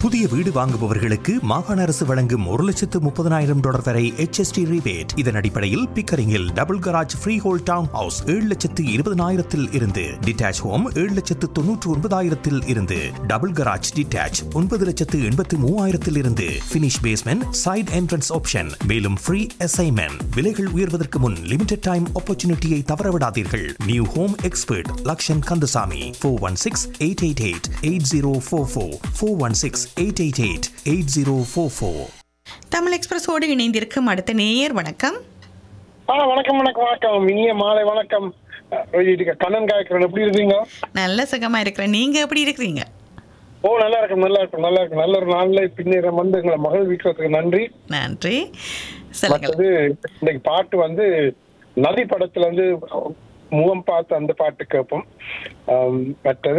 புதிய வீடு வாங்குபவர்களுக்கு மாகாண அரசு வழங்கும் ஒரு லட்சத்து முப்பதனாயிரம் டாலர் வரை HST rebate இதன் அடிப்படையில் பிக்கரிங்கில் double garage freehold town house ஏழு லட்சத்து இருபதனாயிரத்தில் இருந்து டிட்டாச் ஹோம் ஏழு லட்சத்து தொன்னூற்று ஒன்பதாயிரத்தில் இருந்து டபுள் கராஜ் டிட்டாச் ஒன்பது லட்சத்து எண்பத்து மூவாயிரத்தில் இருந்து finish basement side entrance option மேலும் ஃப்ரீ அசைன்மெண்ட் விலைகள் உயர்வதற்கு முன் லிமிடெட் டைம் ஆப்பர்ச்சுனிட்டியை தவறவிடாதீர்கள் new home expert Lakshan Kandasamy four one six eight eight eight eight zero four four four one six eight eight eight eight zero four four Tamil எக்ஸ்பிரஸோடு இணைந்திருக்கும் அடுத்த நேயர் வணக்கம் ஆ வணக்கம் வணக்கம் வணக்கம் இனிய மாலை வணக்கம் அஹ் இது கண்ணன் காய்க்கிறேன் எப்படி இருக்கீங்க நல்ல சுகமா இருக்கிறேன் நீங்க எப்படி இருக்கிறீங்க ஓ நல்லா இருக்கும் நல்லா இருக்கும் நல்லா இருக்கும் நல்ல ஒரு நாளில் பின்னேறம் வந்து எங்களை மகள் வீக்கிறதுக்கு நன்றி நன்றி சொல்லுங்கள் மற்றது இன்னைக்கு பாட்டு வந்து நதி படத்துல வந்து முகம் பார்த்து அந்த பாட்டு கேட்போம் ஆம், மற்றது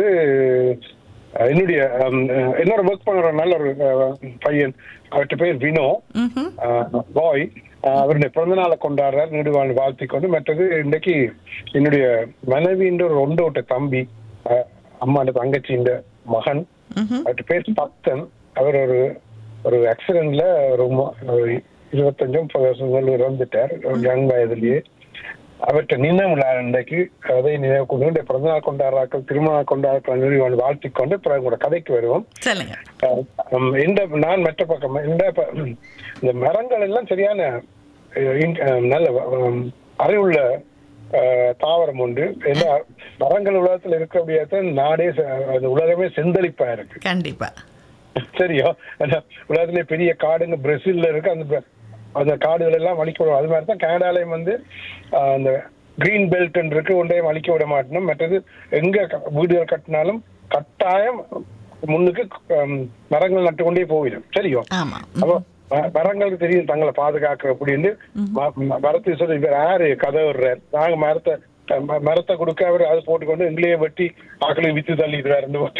அஹ், என்னுடைய ஆம், அஹ், என்னோட ஒர்க் பண்ணுற நல்ல ஒரு அஹ், பையன் அவர்கிட்ட பேர் வினோ ம்ஹும். பாய் அவருடைய பிறந்த நாளை கொண்டாடுறார் நெடுவான் வாழ்த்தி கொண்டு மற்றது இன்னைக்கு என்னுடைய மனைவின்ற ஒரு ஒன்றோட்ட தம்பி அஹ், அம்மாண்ட தங்கச்சின்ற மகன் ம்ஹும். அவர்கிட்ட பேர் பக்தன் அவர் ஒரு ஒரு ஆக்சிடென்ட்ல ஒரு ம- ஒரு இருபத்தஞ்சு முப்பது வருஷங்கள் இறந்துட்டார் ஒரு யங் வயதுலயே அவர்கிட்ட நினைவு நாள் இன்றைக்கு அதை நினைவு கொண்டு இந்த பிறந்தநாள் கொண்டாடுறாக்கள் திருமணம் கொண்டாடுறாக்கள் நிறுவனம் வாழ்த்தி கொண்டு பிறகு உங்களோட கதைக்கு வருவோம் சொல்லுங்க அஹ் இந்த நான் மற்ற பக்கம் இந்த ப- இந்த மரங்கள் எல்லாம் சரியான அஹ் இன்- அஹ் நல்ல அஹ் அறிவுள்ள அஹ், தாவரம் உண்டு ஏன்னா மரங்கள் உலகத்துல இருக்கக்கூடிய நாடே செ- அது உலகமே செந்தளிப்பா இருக்கு கண்டிப்பா சரியா அந்த உலகத்திலே பெரிய காடுங்க பிரேசில்ல இருக்கு அந்த ப- அந்த காடுகள் எல்லாம் அழிக்க விடும் அது மாதிரி தான் கனடாலையும் வந்து ஆஹ், அந்த கிரீன் பெல்ட் இருக்கு ஒன்றையும் அழிக்க விட மாட்டணும் மற்றது எங்க க- வீடுகள் கட்டினாலும் கட்டாயம் முன்னுக்கு ஆம், மரங்கள் நட்டு கொண்டே போயிடும் சரியோ ஆமா அப்போ ம- மரங்களுக்கு தெரியும் தங்களை பாதுகாக்க அப்படின்னு ம- ம- மரத்தை சொல்லி இவர் யாரு கதை விடுறாரு நாங்க மரத்தை ம- மரத்தை கொடுக்க அவர் அது போட்டுக்கொண்டு எங்களையே வெட்டி ஆக்களை வித்து தள்ளிடுவாருன்னு போட்டு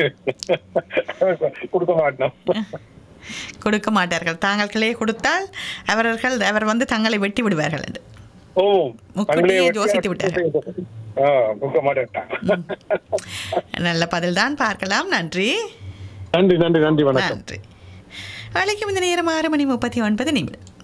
கொடுக்க மாட்டோம் கொடுக்க மாட்டார்கள் தாங்களே கொடுத்தால் அவர்கள் அவர் வந்து தங்களை வெட்டி விடுவார்கள் என்று ஓ முக்கூட்டியே தங்களையே வெட்டி யோசித்து விட்டார்கள். ஆ கொடுக்க மாட்டேன்ட்டான் நல்ல பதில்தான் பார்க்கலாம் நன்றி நன்றி நன்றி நன்றி வணக்கம் நன்றி வலைக்கும் இந்த நேரம் ஆறு மணி முப்பத்தி ஒன்பது நிமிடம்